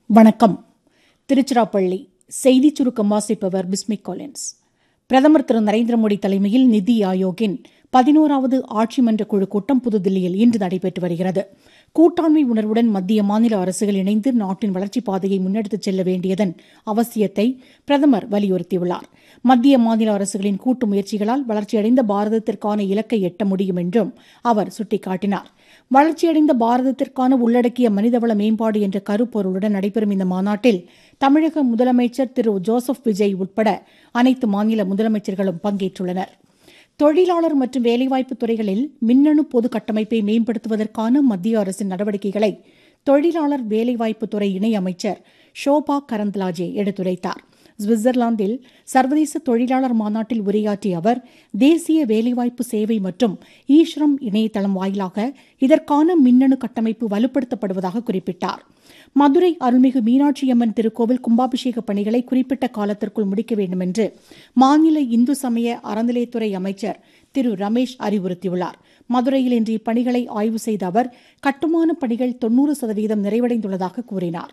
வணக்கம் திருச்சிராப்பள்ளி செய்திச் சுருக்கம் வாசிப்பவர் பிஸ்மிக் காலின்ஸ் பிரதமர் திரு நரேந்திர மோடி தலைமையில் நிதி ஆயோக்கின் பதினோராவது ஆட்சி மன்ற குழு கூட்டம் புதுதில்லியில் இன்று நடைபெற்று வருகிறது கூட்டாண்மை உணர்வுடன் மத்திய மாநில அரசுகள் இணைந்து நாட்டின் வளர்ச்சிப் பாதையை முன்னெடுத்துச் செல்ல வேண்டியதன் அவசியத்தை பிரதமர் வலியுறுத்தியுள்ளார் மத்திய மாநில அரசுகளின் கூட்டு முயற்சிகளால் வளர்ச்சியடைந்த பாரதத்திற்கான இலக்கை எட்ட முடியும் என்றும் அவர் சுட்டிக்காட்டினார் வளர்ச்சியடைந்த பாரதத்திற்கான உள்ளடக்கிய மனிதவள மேம்பாடு என்ற கருப்பொருளுடன் நடைபெறும் இந்த மாநாட்டில் தமிழக முதலமைச்சர் திரு ஜோசப் விஜய் உட்பட அனைத்து மாநில முதலமைச்சர்களும் பங்கேற்றுள்ளனர் தொழிலாளர் மற்றும் வேலைவாய்ப்பு துறைகளில் மின்னணு பொது கட்டமைப்பை மேம்படுத்துவதற்கான மத்திய அரசின் நடவடிக்கைகளை தொழிலாளர் வேலைவாய்ப்பு துறை இணையமைச்சர் ஷோபா கரந்த்லாஜே எடுத்துரைத்தார் சுவிட்சர்லாந்தில் சர்வதேச தொழிலாளர் மாநாட்டில் உரையாற்றிய அவர் தேசிய வேலைவாய்ப்பு சேவை மற்றும் ஈஸ்ரம் இணையதளம் வாயிலாக இதற்கான மின்னணு கட்டமைப்பு வலுப்படுத்தப்படுவதாக குறிப்பிட்டார் மதுரை அருள்மிகு மீனாட்சியம்மன் திருக்கோவில் கும்பாபிஷேக பணிகளை குறிப்பிட்ட காலத்திற்குள் முடிக்க வேண்டும் என்று மாநில இந்து சமய அறநிலையத்துறை அமைச்சர் திரு ரமேஷ் அறிவுறுத்தியுள்ளார் மதுரையில் இன்று இப்பணிகளை ஆய்வு செய்த அவர் கட்டுமான பணிகள் தொன்னூறு சதவீதம் நிறைவடைந்துள்ளதாக கூறினார்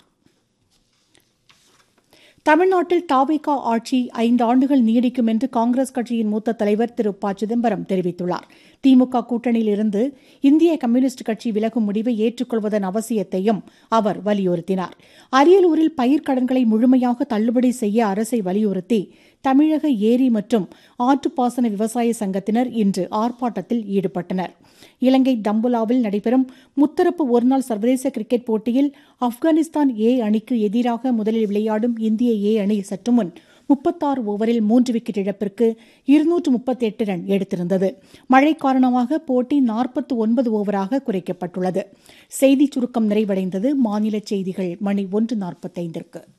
தமிழ்நாட்டில் தாவேகா ஆட்சி ஐந்து ஆண்டுகள் நீடிக்கும் என்று காங்கிரஸ் கட்சியின் மூத்த தலைவர் திரு ப சிதம்பரம் தெரிவித்துள்ளார் திமுக கூட்டணியில் இருந்து இந்திய கம்யூனிஸ்ட் கட்சி விலகும் முடிவை ஏற்றுக்கொள்வதன் அவசியத்தையும் அவர் வலியுறுத்தினார் அரியலூரில் பயிர்க்கடன்களை முழுமையாக தள்ளுபடி செய்ய அரசை வலியுறுத்தி தமிழக ஏரி மற்றும் ஆற்றுப்பாசன விவசாய சங்கத்தினர் இன்று ஆர்ப்பாட்டத்தில் ஈடுபட்டனர் இலங்கை தம்புலாவில் நடைபெறும் முத்தரப்பு ஒருநாள் சர்வதேச கிரிக்கெட் போட்டியில் ஆப்கானிஸ்தான் ஏ அணிக்கு எதிராக முதலில் விளையாடும் இந்திய ஏ அணி சற்றுமுன் முப்பத்தாறு ஓவரில் மூன்று விக்கெட் இழப்பிற்கு இருநூற்று முப்பத்தி எட்டு ரன் எடுத்திருந்தது மழை காரணமாக போட்டி நாற்பத்தி ஒன்பது ஓவராக குறைக்கப்பட்டுள்ளது செய்திச் சுருக்கம் நிறைவடைந்தது மாநில செய்திகள் மணி ஒன்று நாற்பத்தைந்திற்கு